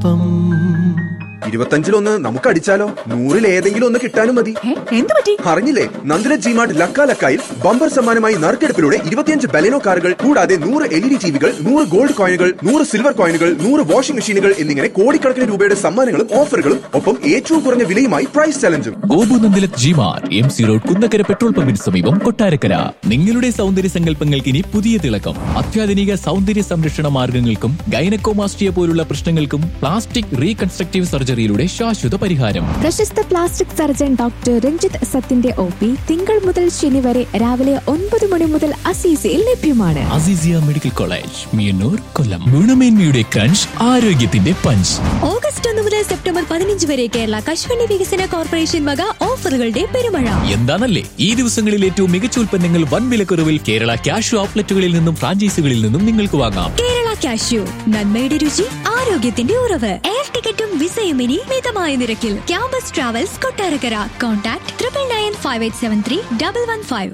FM ഇരുപത്തഞ്ചിലൊന്ന് നമുക്ക് അടിച്ചാലോ നൂറിൽ ഏതെങ്കിലും ഒന്ന് കിട്ടാനും മതി ഏ, എന്ത് പറ്റി അറിഞ്ഞില്ലേ നന്ദില ജിമാർട്ട് ലക്ക ലക്കായിൽ ബമ്പർ സമ്മാനമായി നറുക്കെടുപ്പിലൂടെ ഇരുപത്തിയഞ്ച് ബലെനോ കാറുകൾ കൂടാതെ നൂറ് എൽ ഇ ഡി ടിവികൾ നൂറ് ഗോൾഡ് കോയിനുകൾ നൂറ് സിൽവർ കോയിനുകൾ നൂറ് വാഷിംഗ് മെഷീനുകൾ എന്നിങ്ങനെ കോടിക്കണക്കിന് രൂപയുടെ സമ്മാനങ്ങളും ഓഫറുകളും ഒപ്പം ഏറ്റവും കുറഞ്ഞ വിലയുമായി പ്രൈസ് ചലഞ്ചും Gopu Nandilath G Mart M C road Kunnakkara petrol പമ്പിന് സമീപം കൊട്ടാരക്കര നിങ്ങളുടെ സൗന്ദര്യ സങ്കല്പങ്ങൾക്ക് ഇനി പുതിയ തിളക്കം അത്യാധുനിക സൗന്ദര്യ സംരക്ഷണ മാർഗങ്ങൾക്കും ഗൈനക്കോമാസ്റ്റിയ പോലുള്ള പ്രശ്നങ്ങൾക്കും പ്ലാസ്റ്റിക് റീകൺസ്ട്രക്റ്റീവ് സർജറിയിലൂടെ ശാശ്വത പരിഹാരം പ്രശസ്ത പ്ലാസ്റ്റിക് സർജൻ ഡോക്ടർ രഞ്ജിത്ത് സത്തിന്റെ ഒ പി തിങ്കൾ മുതൽ ശനി വരെ രാവിലെ ഒൻപത് മണി മുതൽ അസീസയിൽ ലഭ്യമാണ് അസീസിയ മെഡിക്കൽ കോളേജ് മിയന്നൂർ കൊല്ലം ഗുണമേന്മയുടെ ക്രഞ്ച് ആരോഗ്യത്തിന്റെ പഞ്ച് ഓഗസ്റ്റ് ഒന്ന് മുതൽ സെപ്റ്റംബർ പതിനഞ്ച് വരെ കേരള കശുവണ്ടി വികസന കോർപ്പറേഷൻ വക ഓഫറുകളുടെ പെരുമഴ എന്താണല്ലേ ഈ ദിവസങ്ങളിൽ ഏറ്റവും മികച്ച ഉൽപ്പന്നങ്ങൾ വൻ വിലക്കുറവിൽ കേരള ക്യാഷ് ഔട്ട്ലെറ്റുകളിൽ നിന്നും ഫ്രാഞ്ചൈസികളിൽ നിന്നും നിങ്ങൾക്ക് വാങ്ങാം കേരള കാഷ്യൂ നന്മയുടെ രുചി ആരോഗ്യത്തിന്റെ ഉറവ് എയർ ടിക്കറ്റും വിസയും ഇനി മിതമായ നിരക്കിൽ campus travels Kottarakkara contact triple nine five eight seven three double one five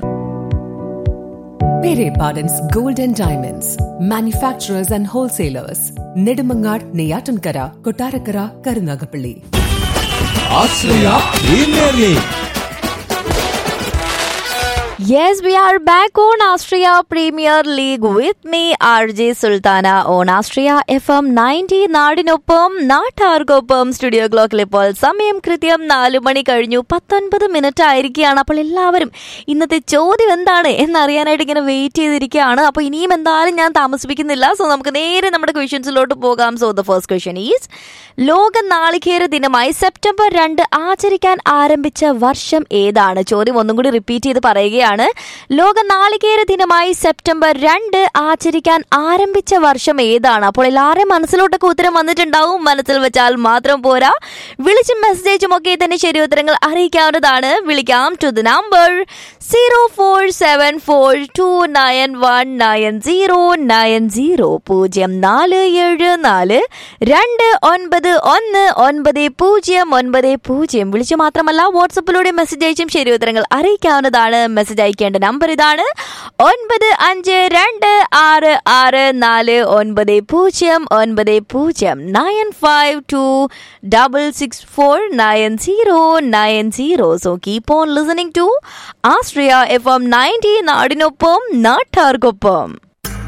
Pere Pardon's Gold and Diamonds, manufacturers and wholesalers, Nedumangad, Neyatankara, Kotarakara, Karunagapalli. Yes, we are back on Austria Premier League with me, RJ Sultana on Austria FM 90 നാടിനൊപ്പം നാട്ടാർക്കൊപ്പം studio ക്ലോക്കിൽ ഇപ്പോൾ സമയം കൃത്യം നാലു മണി കഴിഞ്ഞു പത്തൊൻപത് minute ആയിരിക്കുകയാണ് അപ്പോൾ എല്ലാവരും ഇന്നത്തെ ചോദ്യം എന്താണ് എന്നറിയാനായിട്ട് ഇങ്ങനെ വെയിറ്റ് ചെയ്തിരിക്കുകയാണ് അപ്പോൾ ഇനിയും എന്തായാലും ഞാൻ താമസിപ്പിക്കുന്നില്ല സോ നമുക്ക് നേരെ നമ്മുടെ ക്വസ്റ്റ്യൻസിലോട്ട് പോകാം so the first question is ലോക നാളികേര ദിനമായി സെപ്റ്റംബർ രണ്ട് ആചരിക്കാൻ ആരംഭിച്ച വർഷം ഏതാണ് ചോദ്യം ഒന്നും കൂടി റിപ്പീറ്റ് ചെയ്ത് പറയുകയാണ് ലോക നാളികേര ദിനമായി സെപ്റ്റംബർ രണ്ട് ആചരിക്കാൻ ആരംഭിച്ച വർഷം ഏതാണ് അപ്പോൾ എല്ലാവരുടെയും മനസ്സിലോട്ടൊക്കെ ഉത്തരം വന്നിട്ടുണ്ടാവും മനസ്സിൽ വെച്ചാൽ മാത്രം പോരാ വിളിച്ചും മെസ്സേജും ഒക്കെ തന്നെ ശരി ഉത്തരങ്ങൾ അറിയിക്കാവുന്നതാണ് വിളിക്കാം to the number zero four seven four two nine one nine zero nine zero പൂജ്യം നാല് ഏഴ് നാല് രണ്ട് ഒൻപത് ഒന്ന് ഒൻപത് പൂജ്യം ഒൻപത് പൂജ്യം വിളിച്ചു മാത്രമല്ല വാട്സപ്പിലൂടെ മെസ്സേജ് അയച്ചും ശരി ഉത്തരങ്ങൾ അറിയിക്കാവുന്നതാണ് മെസ്സേജ് അയക്കേണ്ട നമ്പർ ഇതാണ് ഒൻപത് അഞ്ച് രണ്ട് ആറ് ആറ് നാല് ഒൻപത് പൂജ്യം ഒൻപത് പൂജ്യം nine five two double six four nine zero nine zero so keep on listening to Astria F M ninety നാടിനൊപ്പം നാട്ടാർക്കൊപ്പം